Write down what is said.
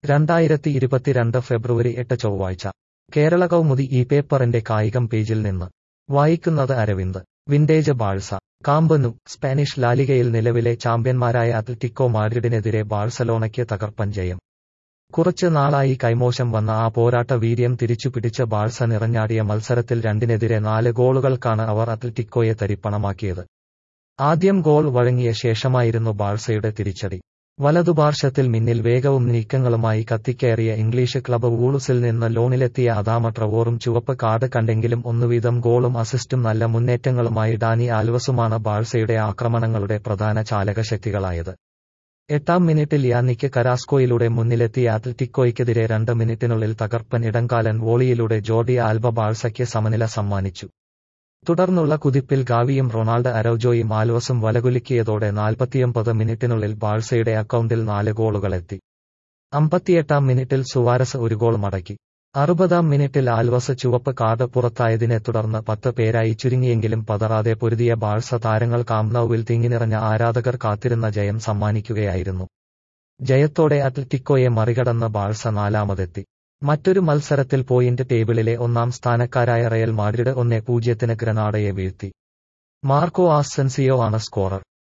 രണ്ടായിരത്തി ഇരുപത്തിരണ്ട് ഫെബ്രുവരി എട്ട് ചൊവ്വാഴ്ച കേരള കൗമുദി ഈ പേപ്പറിന്റെ കായികം പേജിൽ നിന്ന് വായിക്കുന്നത് Aravind vintage Barca Camp Nou Spanish ലാലിഗയിൽ നിലവിലെ ചാമ്പ്യന്മാരായ അത്ലറ്റിക്കോ മാഡ്രിഡിനെതിരെ ബാഴ്സലോണയ്ക്ക് തകർപ്പൻ ജയം കുറച്ച് നാളായി കൈമോശം വന്ന ആ പോരാട്ട വീര്യം തിരിച്ചുപിടിച്ച് ബാഴ്സ നിറഞ്ഞാടിയ മത്സരത്തിൽ രണ്ടിനെതിരെ നാല് ഗോളുകൾക്കാണ് അവർ അത്ലറ്റിക്കോയെ തരിപ്പണമാക്കിയത് ആദ്യം ഗോൾ വഴങ്ങിയ ശേഷമായിരുന്നു ബാഴ്സയുടെ തിരിച്ചടി വലതുപാർശ്വത്തിൽ മിന്നിൽ വേഗവും നീക്കങ്ങളുമായി കത്തിക്കയറിയ ഇംഗ്ലീഷ് ക്ലബ് വൂളുസിൽ നിന്ന് ലോണിലെത്തിയ അദാമ ട്രവോറും ചുവപ്പ് കാർഡ് കണ്ടെങ്കിലും ഒന്നുവീതം ഗോളും അസിസ്റ്റും നല്ല മുന്നേറ്റങ്ങളുമായി ഡാനി ആൽവസുമാണ് ബാഴ്സയുടെ ആക്രമണങ്ങളുടെ പ്രധാന ചാലകശക്തികളായത് എട്ടാം മിനിറ്റിൽ യാന്നിക്ക് കരാസ്കോയിലൂടെ മുന്നിലെത്തിയ അത്ലറ്റിക്കോയ്ക്കെതിരെ രണ്ട് മിനിറ്റിനുള്ളിൽ തകർപ്പൻ ഇടംകാലൻ വോളിയിലൂടെ ജോർഡി ആൽബ ബാഴ്സയ്ക്ക് സമനില സമ്മാനിച്ചു തുടർന്നുള്ള കുതിപ്പിൽ ഗാവിയും റൊണാൾഡ് അരൌജോയും ആൽവസും വലകുലുക്കിയതോടെ നാൽപ്പത്തിയൊമ്പത് മിനിറ്റിനുള്ളിൽ ബാഴ്സയുടെ അക്കൗണ്ടിൽ നാല് ഗോളുകളെത്തി അമ്പത്തിയെട്ടാം മിനിറ്റിൽ സുവാരസ് ഒരു ഗോൾ മടക്കി അറുപതാം മിനിറ്റിൽ ആൽവസ് ചുവപ്പ് കാർഡ് പുറത്തായതിനെ തുടർന്ന് പത്ത് പേരായി ചുരുങ്ങിയെങ്കിലും പതറാതെ പൊരുതിയ ബാഴ്സ താരങ്ങൾ കാംനൌവിൽ തിങ്ങിനിറഞ്ഞ ആരാധകർ കാത്തിരുന്ന ജയം സമ്മാനിക്കുകയായിരുന്നു ജയത്തോടെ അത്ലറ്റിക്കോയെ മറികടന്ന് ബാഴ്സ നാലാമതെത്തി മറ്റൊരു മത്സരത്തിൽ പോയിന്റ് ടേബിളിലെ ഒന്നാം സ്ഥാനക്കാരായ റയൽ മാഡ്രിഡ് ഒന്നേ പൂജ്യത്തിന് ഗ്രനാഡയെ വീഴ്ത്തി മാർക്കോ ആസെൻസിയോ ആണ് സ്കോറർ